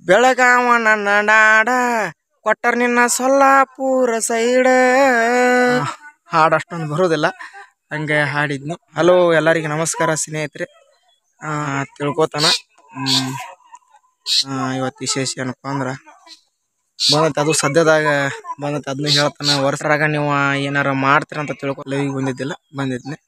ಬೆಳಗಾವ ನನ್ನ ನಾಡ ಕೊಟ್ಟರ್ ನಿನ್ನ ಸೊಲ್ಲಾಪುರ ಸೈಡ ಹಾಡು ಅಷ್ಟೊಂದು ಬರೋದಿಲ್ಲ ಹಂಗೆ ಹಾಡಿದ್ನಿ ಹಲೋ ಎಲ್ಲರಿಗೆ ನಮಸ್ಕಾರ ಸ್ನೇಹಿತರೆ ಆ, ತಿಳ್ಕೊತಾನ ಹ್ಮ್. ಆ, ಇವತ್ತು ವಿಶೇಷ ಏನಪ್ಪ ಅಂದ್ರೆ ಬಂದೈತೆ ಅದು ಸದ್ಯದಾಗ ಬಂದೈತೆ ಅದನ್ನ ಹೇಳ್ತಾನೆ ವರ್ಷರಾಗ ನೀವು ಏನಾರ ಮಾಡ್ತೀರ ಅಂತ ತಿಳ್ಕೊ ಲೈವ್ ಬಂದಿದ್ದಿಲ್ಲ ಬಂದಿದ್ನಿ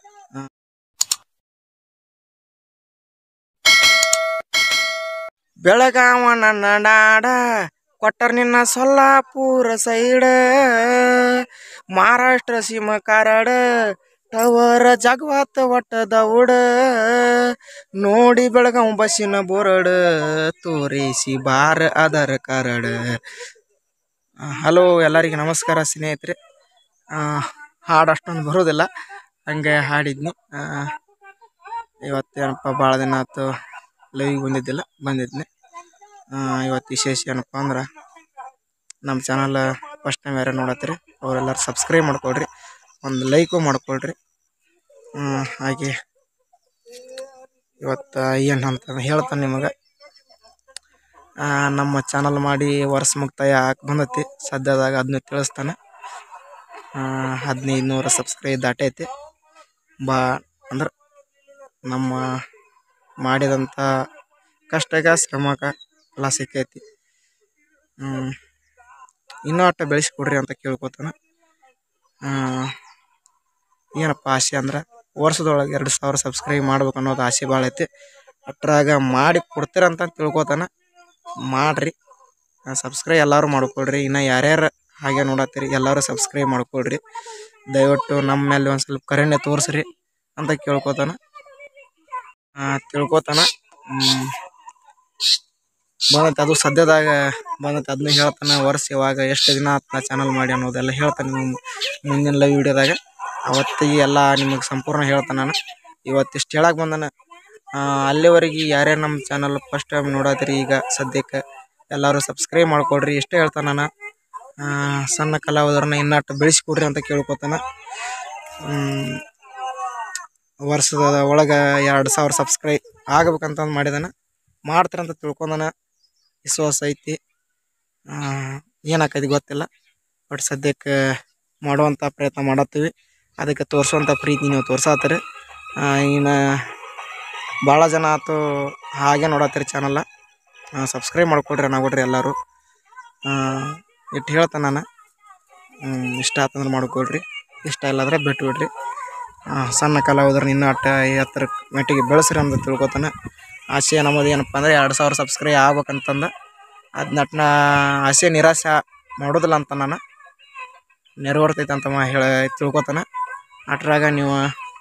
ಬೆಳಗಾವ ನನ್ನ ನಾಡ ಕೊಟ್ಟರ್ ನಿನ್ನ ಸೊಲ್ಲಾಪುರ ಸೈಡ ಮಹಾರಾಷ್ಟ್ರ ಸೀಮ ಕಾರಡ ಟವರ ಜಗವತ್ತ ಒಟ್ಟ ದೌಡ ನೋಡಿ ಬೆಳಗಾವ್ ಬಸ್ಸಿನ ಬೋರಡ ತೋರಿಸಿ ಬಾರ ಆಧಾರ್ ಕಾರ್ಡ್ ಹಲೋ ಎಲ್ಲರಿಗೆ ನಮಸ್ಕಾರ ಸ್ನೇಹಿತರೆ ಆ, ಹಾಡು ಅಷ್ಟೊಂದು ಬರೋದಿಲ್ಲ ಹಂಗೆ ಹಾಡಿದ್ನಿ ಆ, ಇವತ್ತೇನಪ್ಪ ಭಾಳ ದಿನ ಆಯ್ತು ಲೈವ್ ಬಂದಿದ್ದಿಲ್ಲ ಬಂದಿದ್ನಿ ಆ, ಇವತ್ತು ವಿಶೇಷ ಏನಪ್ಪ ಅಂದ್ರೆ ನಮ್ಮ ಚಾನಲ್ ಫಸ್ಟ್ ಟೈಮ್ ಯಾರು ನೋಡತ್ತೀರಿ ಅವರೆಲ್ಲರೂ ಸಬ್ಸ್ಕ್ರೈಬ್ ಮಾಡ್ಕೊಳ್ರಿ ಒಂದು ಲೈಕು ಮಾಡ್ಕೊಳ್ರಿ ಹ್ಮ್, ಹಾಗೆ ಇವತ್ತು ಏನು ಅಂತ ಹೇಳ್ತಾನೆ ನಿಮಗೆ ನಮ್ಮ ಚಾನಲ್ ಮಾಡಿ ವರ್ಷ ಮುಕ್ತಾಯ ಹಾಕಿ ಬಂದೈತಿ ಸದ್ಯದಾಗ ಅದನ್ನ ತಿಳಿಸ್ತಾನೆ ಹದಿನೈದು ನೂರ ಸಬ್ಸ್ಕ್ರೈಬ್ ದಾಟೈತಿ ಬಾ ಅಂದ್ರೆ ನಮ್ಮ ಮಾಡಿದಂಥ ಕಷ್ಟಗ ಶ್ರಮಕ ಎಲ್ಲ ಸಿಕ್ಕೈತಿ ಹ್ಮ್. ಇನ್ನೂ ಅಟ್ಟ ಬೆಳೆಸ್ಕೊಡ್ರಿ ಅಂತ ಕೇಳ್ಕೊತಾನೆ ಏನಪ್ಪ ಆಸೆ ಅಂದ್ರೆ ವರ್ಷದೊಳಗೆ ಎರಡು ಸಾವಿರ ಸಬ್ಸ್ಕ್ರೈಬ್ ಮಾಡ್ಬೇಕು ಅನ್ನೋದು ಆಸೆ ಭಾಳ ಐತಿ ಅಟ್ರಾಗ ಮಾಡಿ ಕೊಡ್ತೀರಂತ ತಿಳ್ಕೊತಾನೆ ಮಾಡಿರಿ ಸಬ್ಸ್ಕ್ರೈಬ್ ಎಲ್ಲರೂ ಮಾಡ್ಕೊಳ್ರಿ ಇನ್ನು ಯಾರ್ಯಾರು ಹಾಗೆ ನೋಡತ್ತೀರಿ ಎಲ್ಲರೂ ಸಬ್ಸ್ಕ್ರೈಬ್ ಮಾಡ್ಕೊಳ್ರಿ ದಯವಿಟ್ಟು ನಮ್ಮ ಮೇಲೆ ಒಂದು ಸ್ವಲ್ಪ ಕರೆನೆ ತೋರಿಸ್ರಿ ಅಂತ ಕೇಳ್ಕೊತಾನೆ ಆ, ತಿಳ್ಕೊತಾನ ಹ್ಮ್. ಬಂದೈತೆ ಅದು ಸದ್ಯದಾಗ ಬಂದೈತೆ ಅದನ್ನ ಹೇಳ್ತಾನೆ ವರ್ಷ ಯಾವಾಗ ಎಷ್ಟು ದಿನ ಆತ್ ನಾ ಚಾನಲ್ ಮಾಡಿ ಅನ್ನೋದೆಲ್ಲ ಹೇಳ್ತಾನೆ ನಿಮ್ಗೆ ಮುಂದಿನ ಲೈವ್ ವಿಡಿಯೋದಾಗ ಅವತ್ತಿಗೆ ಎಲ್ಲ ನಿಮಗೆ ಸಂಪೂರ್ಣ ಹೇಳ್ತಾನೆ ನಾನು ಇವತ್ತಿಷ್ಟು ಹೇಳಕ್ಕೆ ಬಂದಾನ ಆ, ಅಲ್ಲಿವರೆಗೆ ಯಾರ್ಯಾರು ನಮ್ಮ ಚಾನಲ್ ಫಸ್ಟ್ ಟೈಮ್ ನೋಡತ್ತೀರಿ ಈಗ ಸದ್ಯಕ್ಕೆ ಎಲ್ಲರೂ ಸಬ್ಸ್ಕ್ರೈಬ್ ಮಾಡ್ಕೊಳ್ರಿ ಇಷ್ಟೇ ಹೇಳ್ತಾನೆ ನಾನು ಆ, ಸಣ್ಣ ಕಲಾವಿದರನ್ನ ಇನ್ನಷ್ಟು ಬೆಳೆಸ್ಕೊಡ್ರಿ ಅಂತ ಕೇಳ್ಕೊತಾನೆ ಹ್ಮ್. ವರ್ಷದ ಒಳಗೆ ಎರಡು ಸಾವಿರ ಸಬ್ಸ್ಕ್ರೈಬ್ ಆಗ್ಬೇಕಂತ ಮಾಡಿದಾನ ಮಾಡ್ತಾರಂತ ತಿಳ್ಕೊಂಡಾನ ವಿಶ್ವಾಸ ಐತಿ ಏನಾಕೈತಿ ಗೊತ್ತಿಲ್ಲ ಬಟ್ ಸದ್ಯಕ್ಕೆ ಮಾಡುವಂಥ ಪ್ರಯತ್ನ ಮಾಡತ್ತೀವಿ ಅದಕ್ಕೆ ತೋರಿಸುವಂಥ ಪ್ರೀತಿ ನೀವು ತೋರ್ಸಾತ್ತೀರಿ ಇನ್ನು ಭಾಳ ಜನ ಆತು ಹಾಗೆ ನೋಡತ್ತೀರಿ ಚಾನಲ್ಲ ಸಬ್ಸ್ಕ್ರೈಬ್ ಮಾಡ್ಕೊಡ್ರಿ ನಾಗೊಡ್ರಿ ಎಲ್ಲರೂ ಇಟ್ಟು ಹೇಳ್ತಾನೆ ನಾನು ಹ್ಮ್, ಇಷ್ಟ ಆತಂದ್ರೆ ಮಾಡ್ಕೊಳ್ರಿ ಇಷ್ಟ ಇಲ್ಲಾಂದ್ರೆ ಬಿಟ್ಟು ಬಿಡ್ರಿ ಆ, ಸಣ್ಣ ಕಲಾವಿದ್ರನ್ನ ಇನ್ನೂ ಅಟ್ಟ ಎತ್ತರ ಮೆಟ್ಟಿಗೆ ಬೆಳೆಸ್ರಿ ಅಂತ ತಿಳ್ಕೊತಾನೆ ಆಸೆ ನಮ್ಮದು ಏನಪ್ಪ ಅಂದ್ರೆ ಎರಡು ಸಾವಿರ ಸಬ್ಸ್ಕ್ರೈಬ್ ಆಗ್ಬೇಕಂತಂದ ಅದು ನಟ್ನ ಆಸೆ ನಿರಾಸೆ ಮಾಡೋದಿಲ್ಲ ಅಂತ ನಾನು ನೆರವೇರ್ತೈತೆ ಅಂತ ಮಾ ಹೇಳ ತಿಳ್ಕೊತಾನೆ ಅಟ್ರಾಗ ನೀವು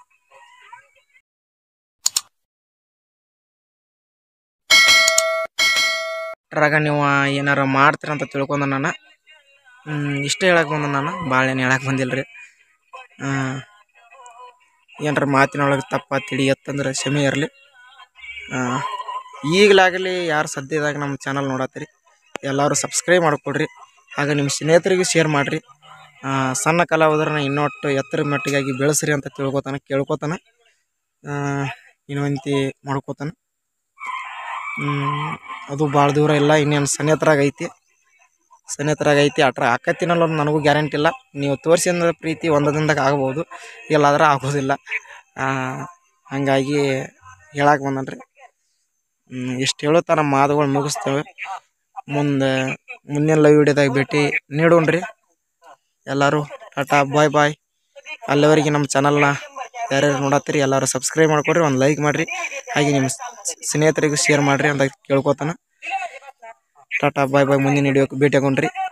ಅಟ್ರಾಗ ನೀವು ಏನಾರ ಮಾಡ್ತೀರ ಅಂತ ತಿಳ್ಕೊಂಡ ನಾನು ಹ್ಮ್, ಇಷ್ಟೇ ಹೇಳಕ್ಕೆ ಬಂದ ನಾನು ಭಾಳ ಏನು ಹೇಳಕ್ಕೆ ಬಂದಿಲ್ಲ ರೀ ಏನಾರ ಮಾತಿನೊಳಗೆ ತಪ್ಪ ತಿಳಿಯತ್ತಂದ್ರೆ ಕ್ಷಮೆ ಇರಲಿ ಈಗಲಾಗಲಿ ಯಾರು ಸದ್ಯದಾಗ ನಮ್ಮ ಚಾನಲ್ ನೋಡತ್ತೀರಿ ಎಲ್ಲರೂ ಸಬ್ಸ್ಕ್ರೈಬ್ ಮಾಡ್ಕೊಡ್ರಿ ಹಾಗೆ ನಿಮ್ಮ ಸ್ನೇಹಿತರಿಗೆ ಶೇರ್ ಮಾಡಿರಿ ಸಣ್ಣ ಕಲಾವಿದರನ್ನ ಇನ್ನೊಟ್ಟು ಎತ್ತರ ಮಟ್ಟಿಗಾಗಿ ಬೆಳೆಸ್ರಿ ಅಂತ ತಿಳ್ಕೊತಾನೆ ಕೇಳ್ಕೊತಾನೆ ವಿನಂತಿ ಮಾಡ್ಕೋತಾನೆ ಹ್ಮ್, ಅದು ಭಾಳ ದೂರ ಇಲ್ಲ ಇನ್ನೇನು ಸನೇತ್ರಾಗ ಐತಿ ಸನೇತ್ರಾಗ ಐತಿ ಅಟ್ರ ಆಕತ್ತಿನಲ್ಲ ನನಗೂ ಗ್ಯಾರಂಟಿ ಇಲ್ಲ ನೀವು ತೋರಿಸಿದ ಪ್ರೀತಿ ಒಂದು ದಿನದಾಗ ಆಗ್ಬೋದು ಇಲ್ಲಾದ್ರೆ ಆಗೋದಿಲ್ಲ ಆ, ಹಾಗಾಗಿ ಹೇಳಕ್ಕೆ ಬಂದನ್ರಿ ಇಷ್ಟು ಹೇಳುತ್ತಾ ನಮ್ಮ ಮಾತುಗಳು ಮುಗಿಸ್ತೇವೆ ಮುಂದೆ ಮುಂದಿನ ಲೈವ್ ವಿಡಿಯೋದಾಗ ಭೇಟಿ ನೀಡೋಣ್ರಿ ಎಲ್ಲರೂ ಟಾಟಾ ಬಾಯ್ ಬಾಯ್ ಅಲ್ಲಿವರೆಗೆ ನಮ್ಮ ಚಾನಲ್ನ ಯಾರ್ಯಾರು ನೋಡತ್ತೀರಿ ಎಲ್ಲರೂ ಸಬ್ಸ್ಕ್ರೈಬ್ ಮಾಡ್ಕೊಡ್ರಿ ಒಂದು ಲೈಕ್ ಮಾಡಿರಿ ಹಾಗೆ ನಿಮ್ಮ ಸ್- ಸ್ನೇಹಿತರಿಗೂ ಶೇರ್ ಮಾಡಿರಿ ಅಂತ ಕೇಳ್ಕೊತಾನೆ ಟಾಟಾ ಬಾಯ್ ಬಾಯ್ ಮುಂದಿನ ವಿಡಿಯೋಕ್ಕೆ ಭೇಟಿ ಆಗೋಣ್ರಿ